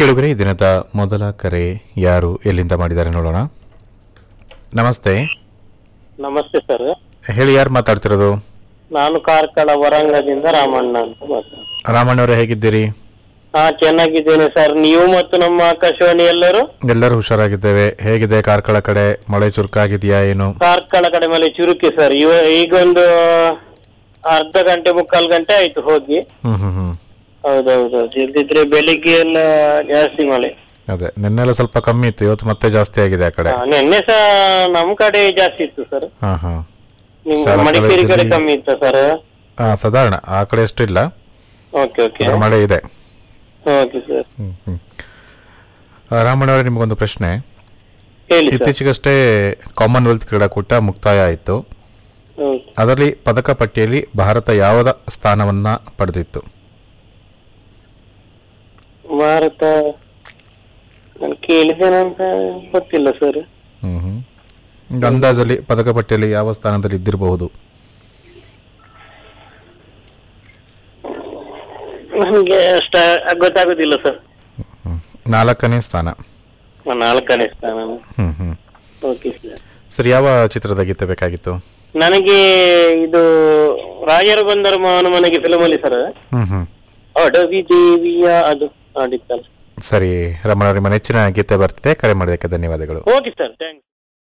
ಕೇಳುಗರೆ ಈ ದಿನದ ಮೊದಲ ಕರೆ ಯಾರು ಎಲ್ಲಿಂದ ಮಾಡಿದ್ದಾರೆ ನೋಡೋಣ ನಮಸ್ತೆ ನಮಸ್ತೆ ಸರ್ ಹೇಳಿ ಯಾರು ಮಾತಾಡ್ತಿರೋದು ನಾನು ಕಾರ್ಕಳ ವರಂಗದಿಂದ ರಾಮಣ್ಣ ಅಂತ ಮಾತಾಡ್ತೀನಿ. ರಾಮಣ್ಣವರೇ ಹೇಗಿದ್ದೀರಿ ಹಾ ಚೆನ್ನಾಗಿದ್ದೇನೆ ಸರ್ ನೀವು ಮತ್ತು ನಮ್ಮ ಆಕಾಶವಾಣಿ ಎಲ್ಲರೂ ಎಲ್ಲರೂ ಹುಷಾರಾಗಿದ್ದೇವೆ ಹೇಗಿದೆ ಕಾರ್ಕಳ ಕಡೆ ಮಳೆ ಚುರುಕಾಗಿದೆಯಾ ಏನು ಕಾರ್ಕಳ ಕಡೆ ಮೇಲೆ ಚುರುಕಿ ಸರ್ ಇವ ಈಗ ಒಂದು ಅರ್ಧ ಗಂಟೆ ಮುಕ್ಕಾಲು ಗಂಟೆ ಆಯ್ತು ಹೋಗಿ ಹ್ಮ್ ಹ್ಮ್ ಹ್ಮ್ ಹೌದೌದು ಇಲ್ದಿದ್ರೆ ಬೆಳಿಗ್ಗೆ ಎಲ್ಲ ಜಾಸ್ತಿ ಮಳೆ ಅದೇ ನಿನ್ನೆಲ್ಲ ಸ್ವಲ್ಪ ಕಮ್ಮಿ ಇತ್ತು ಇವತ್ತು ಮತ್ತೆ ಜಾಸ್ತಿ ಆಗಿದೆ ಆ ಕಡೆ ಹಾ, ನಿನ್ನೆ ಸಹ ನಮ್ ಕಡೆ ಜಾಸ್ತಿ ಇತ್ತು ಸರ್ ಹಾ ಹಾ ನಿಮ್ ಶಾಲಾ ಮಡಿಕೇರಿ ಕಡೆ ಕಾಲೇಜಲ್ಲಿ- ಕಮ್ಮಿ ಇತ್ತ ಸರ್ ಹಾ ಸಾಧಾರಣ ಆ ಕಡೆ ಅಷ್ಟು ಇಲ್ಲ ಓಕೆ ಓಕೆ ಆದ್ರೆ ಮಳೆ ಇದೆ ಓಕೆ ಸರ್ ಹ್ಮ್ ಹ್ಮ್ ಆ, ರಾಮಣ್ಣವರೇ ನಿಮಗೊಂದು ಪ್ರಶ್ನೆ ಹೇಳಿ ಸರ್ ಇತ್ತೀಚೆಗಷ್ಟೇ ಕಾಮನ್ವೆಲ್ತ್ ಕ್ರೀಡಾಕೂಟ ಮುಕ್ತಾಯ ಆಯಿತು ಹೌದು ಅದರಲ್ಲಿ ಪದಕ ಪಟ್ಟಿಯಲ್ಲಿ ಭಾರತ ಯಾವದ ಸ್ಥಾನವನ್ನ ಪಡೆದಿತ್ತು ಭಾರತ ನಾನು ಕೇಳಿದ್ದೇನಂತ ಗೊತ್ತಿಲ್ಲ ಸರ್ ಹ್ಮ್ ಹ್ಮ್ ಈಗ ಅಂದಾಜಲ್ಲಿ ಪದಕ ಪಟ್ಟಿಯಲ್ಲಿ ಯಾವ ಸ್ಥಾನದಲ್ಲಿ ಇದ್ದಿರಬಹುದು ನನ್ಗೆ ಅಷ್ಟ ಗೊತ್ತಾಗುದಿಲ್ಲ ಸರ್ ಹ್ಮ್. ನಾಲ್ಕನೇ ಸ್ಥಾನ ನಾಲ್ಕನೇ ಸ್ಥಾನ ಹ್ಮ್ ಹ್ಮ್ ಓಕೆ ಸರ್ ಸರಿ ಯಾವ ಚಿತ್ರದ ಗೀತೆ ಬೇಕಾಗಿತ್ತು ನನಗೆ ಇದು ರಾಜರ ಬಂದರು ಮಾವನ ಮನೆಗೆ ಫಿಲಮ್ ಅಲ್ಲಿ ಸರ್ ಹ್ಮ್ ಹ್ಮ್ ಅಡವಿ ದೇವಿಯ ಅದು ಆಡಿತ್ತಲ್ಲ ಸರಿ ರಮಣ ನಿಮ್ಮ ನೆಚ್ಚಿನ ಗೀತೆ ಬರ್ತಿದೆ ಕರೆ ಮಾಡೋದಕ್ಕೆ ಧನ್ಯವಾದಗಳು ಓಕೆ ಸರ್ ಥ್ಯಾಂಕ್ಸ್